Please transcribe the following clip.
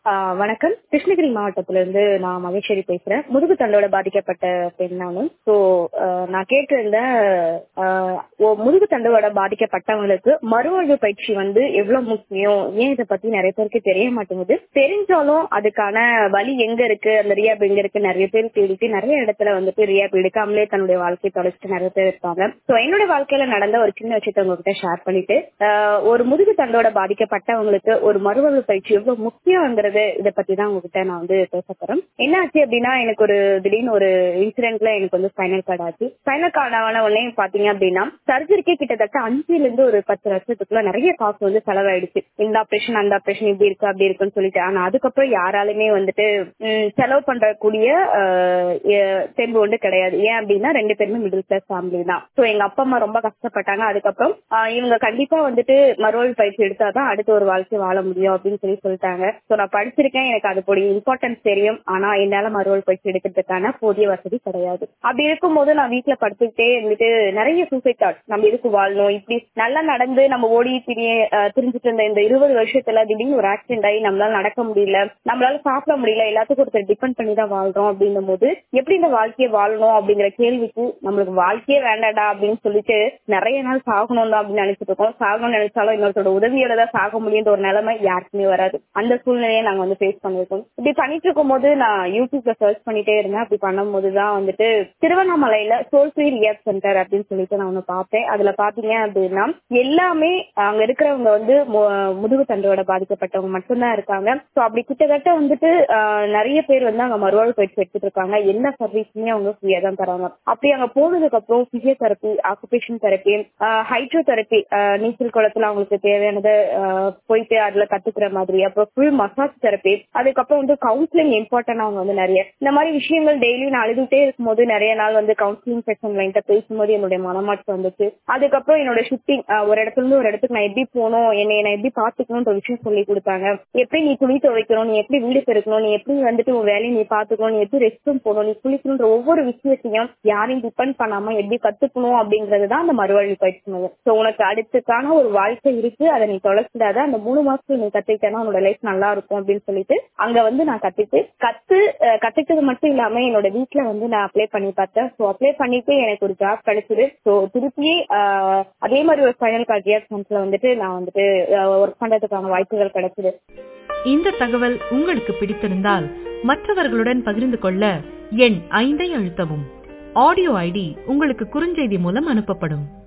ஆஹ் வணக்கம் கிருஷ்ணகிரி மாவட்டத்துல இருந்து நான் மகேஸ்வரி பேசுறேன் முதுகு தண்டோட பாதிக்கப்பட்ட பெண் நானும் ஸோ நான் கேட்டிருந்தேன் ஆஹ் ஓ- முதுகு தண்டோட பாதிக்கப்பட்டவங்களுக்கு மறுவாழ்வு பயிற்சி வந்து எவ்வளவு முக்கியம் ஏன் இதை பத்தி நிறைய பேருக்கு தெரிய மாட்டேங்குது தெரிஞ்சாலும் அதுக்கான வழி எங்க இருக்கு அந்த ரியாப் எங்க இருக்கு நிறைய பேர் தேடிட்டு நிறைய இடத்துல வந்துட்டு ரியாப் எடுக்காமலே தன்னுடைய வாழ்க்கையை தொலைச்சிட்டு நிறைய பேர் இருப்பாங்க ஸோ என்னுடைய வாழ்க்கையில நடந்த ஒரு சின்ன விஷயத்த உங்ககிட்ட ஷேர் பண்ணிட்டு ஆஹ் ஒரு முதுகு தண்டோட பாதிக்கப்பட்டவங்களுக்கு ஒரு மறுவாழ்வு பயிற்சி எவ்வளவு முக்கியங்கிறது இதை பத்தி தான் உங்ககிட்ட நான் வந்து பேச போறேன் என்ன ஆச்சு அப்படின்னா எனக்கு ஒரு திடீர்னு ஒரு இன்சிடென்ட்ல எனக்கு வந்து ஸ்பைனல் கார்டு ஆச்சு ஸ்பைனல் கார்டு ஆன உடனே பாத்தீங்க அப்படின்னா சர்ஜரிக்கே கிட்டத்தட்ட அஞ்சுல இருந்து ஒரு பத்து லட்சத்துக்குள்ள நிறைய காசு வந்து செலவாயிடுச்சு இந்த ஆப்ரேஷன் அந்த ஆப்ரேஷன் இப்படி இருக்கு அப்படி இருக்குன்னு சொல்லிட்டு ஆனா அதுக்கப்புறம் யாராலுமே வந்துட்டு ம், செலவு பண்றக்கூடிய ஆஹ், எ- தெம்பு வந்து கிடையாது ஏன் அப்படின்னா ரெண்டு பேருமே மிடில் கிளாஸ் ஃபேமிலி தான் சோ எங்க அப்பா அம்மா ரொம்ப கஷ்டப்பட்டாங்க அதுக்கப்புறம் ஆஹ், இவங்க கண்டிப்பா வந்துட்டு மறுவாழ்வு பயிற்சி எடுத்தாதான் அடுத்த ஒரு வாழ்க்கை வாழ முடியும் அப்படின்னு சொல்லி சொல்லிட்டாங்க சோ நான் படிச்சிருக்கேன் எனக்கு அதோட இம்பார்ட்டன்ஸ் தெரியும் ஆனா என்னால மறுவாழ்வு பயிற்சி எடுக்கிறதுக்கான போதிய வசதி கிடையாது அப்படி இருக்கும்போது நான் வீட்டுல படுத்துக்கிட்டே இருந்துட்டு நிறைய சூசைட் தாட் நம்ம எதுக்கு வாழணும் இப்படி நல்லா நடந்து நம்ம ஓடி திரிய ஆஹ், திரிஞ்சிட்டு இருந்த இந்த இருபது வருஷத்துல திடீர்னு ஒரு ஆக்சிடென்ட் ஆகி நம்மளால நடக்க முடியல நம்மளால சாப்பிட முடியல எல்லாத்துக்கும் ஒருத்தர் டிபெண்ட் பண்ணி தான் வாழ்றோம் அப்படின்னும் போது எப்படி இந்த வாழ்க்கையை வாழணும் அப்படிங்கிற கேள்விக்கு நம்மளுக்கு வாழ்க்கையே வேண்டாடா அப்படின்னு சொல்லிட்டு நிறைய நாள் சாகணும் தான் அப்படின்னு நினைச்சிட்டு இருக்கோம் சாகணும்னு நினைச்சாலும் இன்னொருத்தரோட உதவியோட தான் சாக முடியுன்ற ஒரு நிலைமை யாருக்குமே வராது அந்த சூழ்நிலையை நாங்க வந்து ஃபேஸ் பண்ணிருக்கோம் இப்படி பண்ணிட்டு இருக்கும்போது நான் யூடியூப்ல சர்ச் பண்ணிட்டே இருந்தேன் அப்படி பண்ணும்போது தான் வந்துட்டு திருவண்ணாமலையில சோல் ஃப்ரீ ரியாப் சென்டர் அப்படின்னு சொல்லிட்டு நான் ஒண்ணு பார்த்தேன் அதுல பாத்தீங்க அப்படின்னா எல்லாமே அங்க இருக்கிறவங்க வந்து மு- முதுகு தண்டோட பாதிக்கப்பட்டவங்க மட்டும்தான் இருக்காங்க சோ அப்படி கிட்டத்தட்ட வந்துட்டு ஆஹ், நிறைய பேர் வந்து அங்க மறுவாழ்வு பயிற்சி எடுத்துட்டு இருக்காங்க எல்லா சர்வீஸுமே அவங்க ஃப்ரீயா தான் தராங்க அப்படி அங்க போனதுக்கு அப்புறம் physiotherapy occupation therapy hydro therapy நீச்சல் குளத்துல அவங்களுக்கு தேவையானதை ஆஹ், போயிட்டு அதுல கத்துக்கிற மாதிரி அப்புறம் ஃபுல் மசாஜ் தெரப்பி அதுக்கப்புறம் வந்து கவுன்சிலிங் இம்பார்ட்டன் அவங்க வந்து நிறைய இந்த மாதிரி விஷயங்கள் டெய்லி நான் அழுதுகிட்டே இருக்கும்போது நிறைய நாள் வந்து கவுன்சிலிங் செஷன்ல என்கிட்ட பேசும்போது என்னுடைய மனமாற்றம் வந்துச்சு அதுக்கப்புறம் என்னோட ஷிஃப்டிங் ஒரு இடத்துல இருந்து ஒரு இடத்துக்கு நான் எப்படி போகணும் என்னை நான் எப்படி பாத்துக்கணும்ன்ற விஷயம் சொல்லி கொடுத்தாங்க எப்படி நீ துணி துவைக்கணும் நீ எப்படி வீடு பெருக்கணும் நீ எப்படி வந்துட்டு உன் வேலையை நீ பாத்துக்கணும் நீ எப்படி ரெஸ்ட் ரூம் போகணும் நீ குளிக்கணும்ன்ற ஒவ்வொரு விஷயத்தையும் யாரையும் டிபெண்ட் பண்ணாம எப்படி கத்துக்கணும் அப்படிங்கறது தான் அந்த மறுவாழ்வு பயிற்சி சோ உனக்கு அடுத்துக்கான ஒரு வாழ்க்கை இருக்கு அதை நீ தொலைச்சிடாத அந்த மூணு மாசத்துல நீ கத்துக்கிட்டேன்னா உன்னோட லைஃப் நல்லா இருக்கும் அப்படின்னு சொல்லிட்டு அங்க வந்து நான் கத்துட்டு கத்து அஹ், கத்துக்கிட்டது மட்டும் இல்லாம என்னோட வீட்ல வந்து நான் அப்ளை பண்ணி பார்த்தேன் சோ அப்ளை பண்ணிட்டு எனக்கு ஒரு ஜாப் கிடைச்சது சோ திருப்பி அஹ், அதே மாதிரி ஒரு ஃபைனல் கார்ட் சென்டர்ல வந்துட்டு நான் வந்துட்டு ஒர்க் பண்றதுக்கான வாய்ப்புகள் கிடைச்சது இந்த தகவல் உங்களுக்கு பிடித்திருந்தால் மற்றவர்களுடன் பகிர்ந்து கொள்ள எண் ஐந்தை அழுத்தவும் ஆடியோ ஐடி உங்களுக்கு குறுஞ்செய்தி மூலம் அனுப்பப்படும்